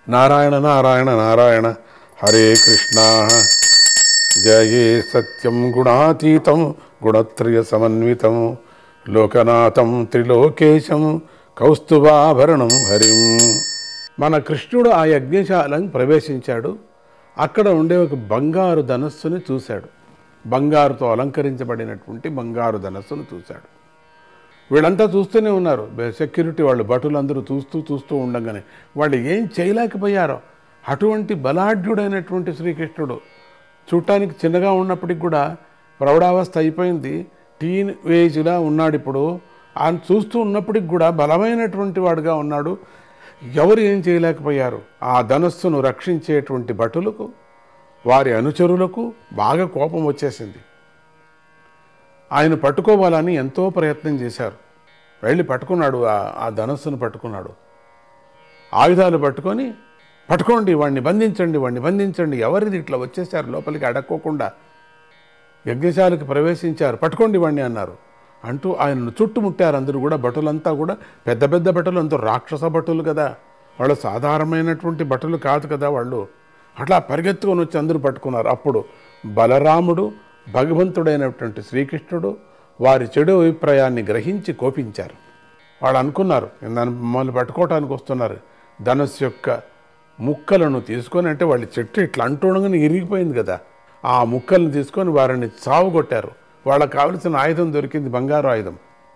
నారాయణ నారాయణ నారాయణ హరే కృష్ణ జయే సత్యం గుణాతీతం గుణత్రయ సమన్వితం లోకనాథం త్రిలోకేశం కౌస్తుభాభరణం హరిం మన కృష్ణుడు ఆ యజ్ఞశాలను ప్రవేశించాడు అక్కడ ఉండే ఒక బంగారు ధనస్సుని చూశాడు బంగారుతో అలంకరించబడినటువంటి బంగారు ధనస్సును చూశాడు వీళ్ళంతా చూస్తూనే ఉన్నారు బె- సెక్యూరిటీ వాళ్ళు భటులందరూ చూస్తూ చూస్తూ ఉండగానే వాళ్ళు ఏం చేయలేకపోయారో అటువంటి బలాఢ్యుడైనటువంటి శ్రీకృష్ణుడు చూడటానికి చిన్నగా ఉన్నప్పటికి కూడా ప్రౌఢావస్థ అయిపోయింది టీన్ ఏజ్లా ఉన్నాడు ఇప్పుడు ఆయన చూస్తూ ఉన్నప్పటికి కూడా బలమైనటువంటి వాడుగా ఉన్నాడు ఎవరు ఏం చేయలేకపోయారు ఆ ధనస్సును రక్షించేటువంటి భటులకు వారి అనుచరులకు బాగా కోపం వచ్చేసింది ఆయన పట్టుకోవాలని ఎంతో ప్రయత్నం చేశారు వెళ్ళి పట్టుకున్నాడు ఆ- ఆ ధనస్సును పట్టుకున్నాడు ఆయుధాలు పట్టుకొని పట్టుకోండి వాడిని బంధించండి వాడిని బంధించండి ఎవరిది ఇట్లా వచ్చేసారు లోపలికి అడక్కోకుండా యజ్ఞశాలకు ప్రవేశించారు పట్టుకోండి వాడిని అన్నారు అంటూ ఆయనను చుట్టుముట్టారు అందరూ కూడా భటులంతా కూడా పెద్ద పెద్ద భటులు అంతా రాక్షస భటులు కదా వాళ్ళు సాధారణమైనటువంటి భటులు కాదు కదా వాళ్ళు అట్లా పరిగెత్తుకొని వచ్చి అందరూ పట్టుకున్నారు అప్పుడు బలరాముడు భగవంతుడైనటువంటి శ్రీకృష్ణుడు వారి చెడు అభిప్రాయాన్ని గ్రహించి కోపించారు వాళ్ళు అనుకున్నారు నన్ను మమ్మల్ని పట్టుకోవటానికి వస్తున్నారు ధనుస్సు యొక్క ముక్కలను తీసుకొని అంటే వాళ్ళ చెట్టు ఇట్లా అంటుండగానే ఇరిగిపోయింది కదా ఆ ముక్కలను తీసుకొని వారిని సావుగొట్టారు వాళ్ళకి కావలసిన ఆయుధం దొరికింది బంగారు ఆయుధం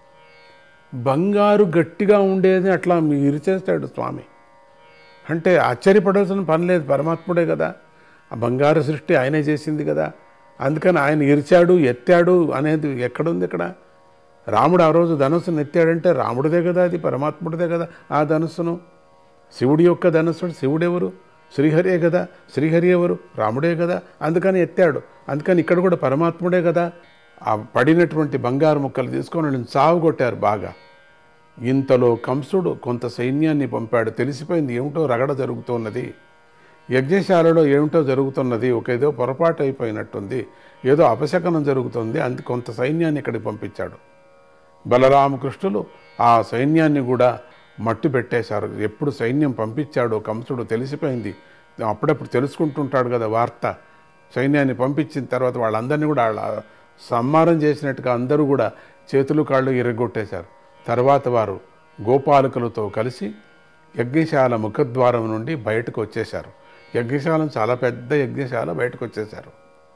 బంగారు గట్టిగా ఉండేది అట్లా ఇరిచేస్తాడు స్వామి అంటే ఆశ్చర్యపడాల్సిన పని లేదు పరమాత్ముడే కదా ఆ బంగారు సృష్టి ఆయనే చేసింది కదా అందుకని ఆయన ఇరిచాడు ఎత్తాడు అనేది ఎక్కడుంది ఇక్కడ రాముడు ఆ రోజు ధనుస్సును ఎత్తాడంటే రాముడిదే కదా అది పరమాత్ముడిదే కదా ఆ ధనుస్సును శివుడి యొక్క ధనుస్సుడు శివుడెవరు శ్రీహరియే కదా శ్రీహరి ఎవరు రాముడే కదా అందుకని ఎత్తాడు అందుకని ఇక్కడ కూడా పరమాత్ముడే కదా ఆ పడినటువంటి బంగారు ముక్కలు తీసుకొని నేను సాగు కొట్టారు బాగా ఇంతలో కంసుడు కొంత సైన్యాన్ని పంపాడు తెలిసిపోయింది ఏమిటో రగడ జరుగుతున్నది యజ్ఞశాలలో ఏమిటో జరుగుతున్నది ఒక ఏదో పొరపాటు అయిపోయినట్టుంది ఏదో అపశకనం జరుగుతుంది అందు కొంత సైన్యాన్ని ఇక్కడికి పంపించాడు బలరామకృష్ణులు ఆ సైన్యాన్ని కూడా మట్టు పెట్టేశారు ఎప్పుడు సైన్యం పంపించాడో కంసుడు తెలిసిపోయింది అప్పుడప్పుడు తెలుసుకుంటుంటాడు కదా వార్త సైన్యాన్ని పంపించిన తర్వాత వాళ్ళందరినీ కూడా వాళ్ళ సంహారం చేసినట్టుగా అందరూ కూడా చేతులు కాళ్ళు ఇరగొట్టేశారు తర్వాత వారు గోపాలకులతో కలిసి యజ్ఞశాల ముఖద్వారం నుండి బయటకు వచ్చేశారు యజ్ఞశాలం చాలా పెద్ద యజ్ఞశాల బయటకు వచ్చేశారు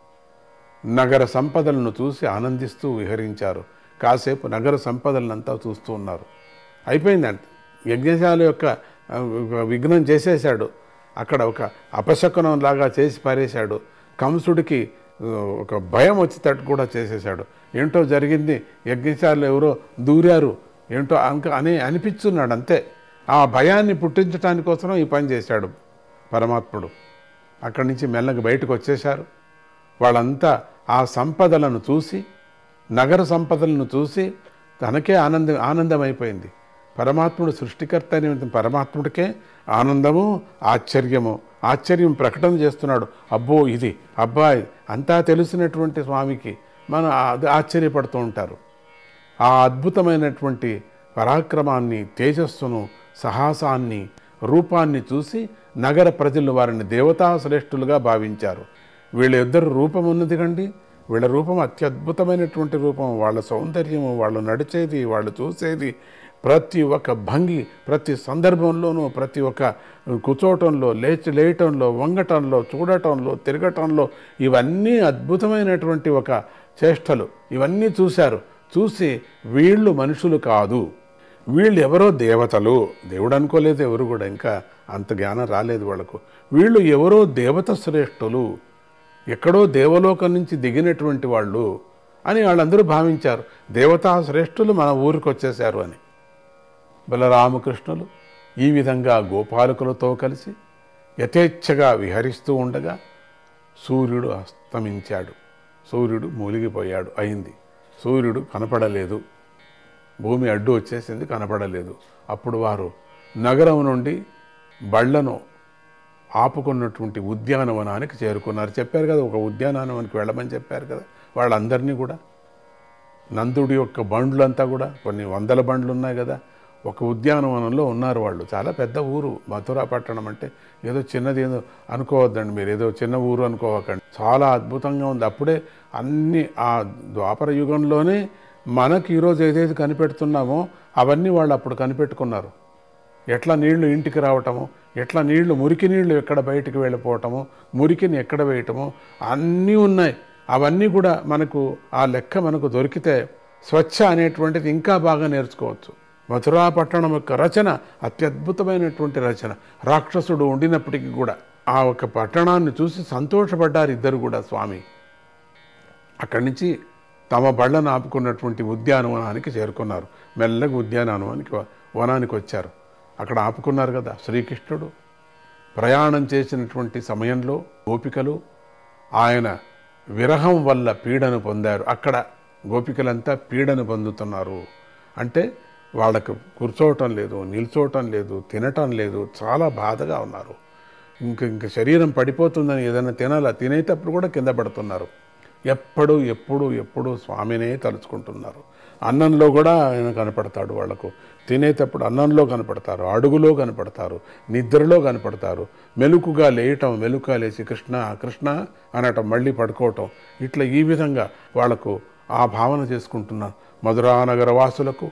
నగర సంపదలను చూసి ఆనందిస్తూ విహరించారు కాసేపు నగర సంపదలనంతా చూస్తూ ఉన్నారు అయిపోయిందంట యజ్ఞశాల యొక్క ఆ, విఘ్నం చేసేశాడు అక్కడ ఒక అపశకునం లాగా చేసి పారేశాడు కంసుడికి ఆ, ఒక భయం వచ్చేటట్టు కూడా చేసేశాడు ఏంటో జరిగింది యజ్ఞశాలలో ఎవరో దూరారు ఏంటో అంక అని అనిపిస్తున్నాడు అంతే ఆ భయాన్ని పుట్టించడానికి కోసం ఈ పని చేశాడు పరమాత్ముడు అక్కడి నుంచి మెల్లగా బయటకు వచ్చేశారు వాళ్ళంతా ఆ సంపదలను చూసి నగర సంపదలను చూసి తనకే ఆనందం ఆనందమైపోయింది పరమాత్ముడు సృష్టికర్త అనే పరమాత్ముడికే ఆనందము ఆశ్చర్యము ఆశ్చర్యం ప్రకటన చేస్తున్నాడు అబ్బో ఇది అబ్బాయి అంతా తెలిసినటువంటి స్వామికి మనం అది ఆశ్చర్యపడుతూ ఉంటారు ఆ అద్భుతమైనటువంటి పరాక్రమాన్ని తేజస్సును సాహసాన్ని రూపాన్ని చూసి నగర ప్రజలు వారిని దేవతా శ్రేష్ఠులుగా భావించారు వీళ్ళ ఇద్దరు రూపం ఉన్నది కండి వీళ్ళ రూపం అత్యద్భుతమైనటువంటి రూపం వాళ్ళ సౌందర్యము వాళ్ళు నడిచేది వాళ్ళు చూసేది ప్రతి ఒక్క భంగి ప్రతి సందర్భంలోనూ ప్రతి ఒక్క కూర్చోవటంలో లేచి లేయటంలో వంగటంలో చూడటంలో తిరగటంలో ఇవన్నీ అద్భుతమైనటువంటి ఒక చేష్టలు ఇవన్నీ చూశారు చూసి వీళ్ళు మనుషులు కాదు వీళ్ళు ఎవరో దేవతలు దేవుడు అనుకోలేదు ఎవరు కూడా ఇంకా అంత జ్ఞానం రాలేదు వాళ్ళకు వీళ్ళు ఎవరో దేవత శ్రేష్ఠులు ఎక్కడో దేవలోకం నుంచి దిగినటువంటి వాళ్ళు అని వాళ్ళందరూ భావించారు దేవతా శ్రేష్ఠులు మన ఊరికి వచ్చేశారు అని బలరామకృష్ణులు ఈ విధంగా గోపాలకులతో కలిసి యథేచ్ఛగా విహరిస్తూ ఉండగా సూర్యుడు అస్తమించాడు సూర్యుడు మూలిగిపోయాడు అయింది సూర్యుడు కనపడలేదు భూమి అడ్డు వచ్చేసింది కనపడలేదు అప్పుడు వారు నగరం నుండి బళ్లను ఆపుకున్నటువంటి ఉద్యానవనానికి చేరుకున్నారు చెప్పారు కదా ఒక ఉద్యానవనానికి వెళ్ళమని చెప్పారు కదా వాళ్ళందరినీ కూడా నందుడి యొక్క బండ్లంతా కూడా కొన్ని వందల బండ్లు ఉన్నాయి కదా ఒక ఉద్యానవనంలో ఉన్నారు వాళ్ళు చాలా పెద్ద ఊరు మథురా పట్టణం అంటే ఏదో చిన్నది ఏదో అనుకోవద్దండి మీరు ఏదో చిన్న ఊరు అనుకోవకండి చాలా అద్భుతంగా ఉంది అప్పుడే అన్ని ఆ ద్వాపర యుగంలోనే మనకి ఈరోజు ఏదైతే కనిపెడుతున్నామో అవన్నీ వాళ్ళు అప్పుడు కనిపెట్టుకున్నారు ఎట్లా నీళ్లు ఇంటికి రావటము ఎట్లా నీళ్లు మురికి నీళ్లు ఎక్కడ బయటికి వెళ్ళిపోవటము మురికిని ఎక్కడ వేయటము అన్నీ ఉన్నాయి అవన్నీ కూడా మనకు ఆ లెక్క మనకు దొరికితే స్వచ్ఛ అనేటువంటిది ఇంకా బాగా నేర్చుకోవచ్చు మథురా పట్టణం యొక్క రచన అత్యద్భుతమైనటువంటి రచన రాక్షసుడు ఉండినప్పటికీ కూడా ఆ ఒక పట్టణాన్ని చూసి సంతోషపడ్డారు ఇద్దరు కూడా స్వామి అక్కడి నుంచి తమ బళ్ళను ఆపుకున్నటువంటి ఉద్యానవనానికి చేరుకున్నారు మెల్లగా ఉద్యానవనానికి వనానికి వచ్చారు అక్కడ ఆపుకున్నారు కదా శ్రీకృష్ణుడు ప్రయాణం చేసినటువంటి సమయంలో గోపికలు ఆయన విరహం వల్ల పీడను పొందారు అక్కడ గోపికలంతా పీడను పొందుతున్నారు అంటే వాళ్ళకు కూర్చోవటం లేదు నిల్చోవటం లేదు తినటం లేదు చాలా బాధగా ఉన్నారు ఇంక ఇంక శరీరం పడిపోతుందని ఏదైనా తినాలా తినేటప్పుడు కూడా కింద పడుతున్నారు ఎప్పుడు ఎప్పుడు ఎప్పుడు స్వామినే తలుచుకుంటున్నారు అన్నంలో కూడా ఆయన కనపడతాడు వాళ్లకు తినేటప్పుడు అన్నంలో కనపడతారు అడుగులో కనపడతారు నిద్రలో కనపడతారు మెలుకుగా లేయటం మెలుకుగా లేచి కృష్ణ కృష్ణ అనటం మళ్ళీ పడుకోవటం ఇట్లా ఈ విధంగా వాళ్లకు ఆ భావన చేసుకుంటున్నారు మధురానగర వాసులకు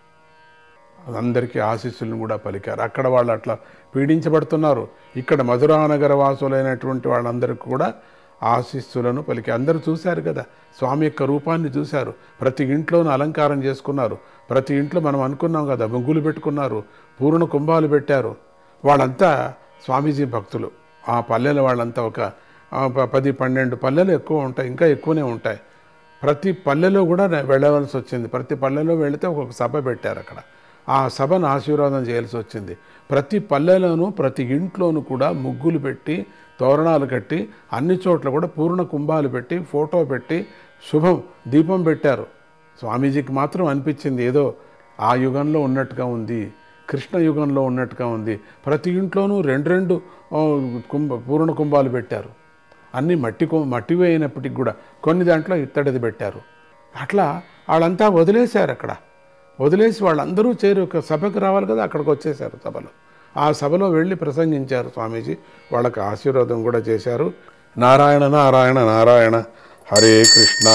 అందరికీ ఆశీస్సులను కూడా పలికారు అక్కడ వాళ్ళు అట్లా పీడించబడుతున్నారు ఇక్కడ మధురానగర వాసులైనటువంటి వాళ్ళందరికీ కూడా ఆశీస్సులను పలికి అందరూ చూశారు కదా స్వామి యొక్క రూపాన్ని చూశారు ప్రతి ఇంట్లోనూ అలంకారం చేసుకున్నారు ప్రతి ఇంట్లో మనం అనుకున్నాం కదా ముగ్గులు పెట్టుకున్నారు పూర్ణ కుంభాలు పెట్టారు వాళ్ళంతా స్వామీజీ భక్తులు ఆ పల్లెల వాళ్ళంతా ఒక ఆ, ప- పది పన్నెండు పల్లెలు ఎక్కువ ఉంటాయి ఇంకా ఎక్కువనే ఉంటాయి ప్రతి పల్లెలో కూడా నేను వెళ్ళవలసి వచ్చింది ప్రతి పల్లెలో వెళితే ఒక్కొక్క సభ పెట్టారు అక్కడ ఆ సభను ఆశీర్వాదం చేయాల్సి వచ్చింది ప్రతి పల్లెలోనూ ప్రతి ఇంట్లోనూ కూడా ముగ్గులు పెట్టి తోరణాలు కట్టి అన్ని చోట్ల కూడా పూర్ణ కుంభాలు పెట్టి ఫోటో పెట్టి శుభం దీపం పెట్టారు స్వామీజీకి మాత్రం అనిపించింది ఏదో ఆ యుగంలో ఉన్నట్టుగా ఉంది కృష్ణ యుగంలో ఉన్నట్టుగా ఉంది ప్రతి ఇంట్లోనూ రెండు రెండు ఆ, కుంభ పూర్ణ కుంభాలు పెట్టారు అన్నీ మట్టి కు- మట్టివి అయినప్పటికి కూడా కొన్ని దాంట్లో ఇత్తడిది పెట్టారు అట్లా వాళ్ళంతా వదిలేశారు అక్కడ వదిలేసి వాళ్ళందరూ చేరి ఒక సభకు రావాలి కదా అక్కడికి వచ్చేసారు సభలో ఆ సభలో వెళ్ళి ప్రసంగించారు స్వామీజీ వాళ్ళకి ఆశీర్వాదం కూడా చేశారు నారాయణ నారాయణ నారాయణ హరే కృష్ణ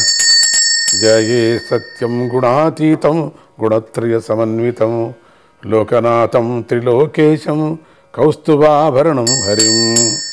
జయే సత్యం గుణాతీతం గుణత్రయ సమన్వితం లోకనాథం త్రిలోకేశం కౌస్తుభాభరణం హరిం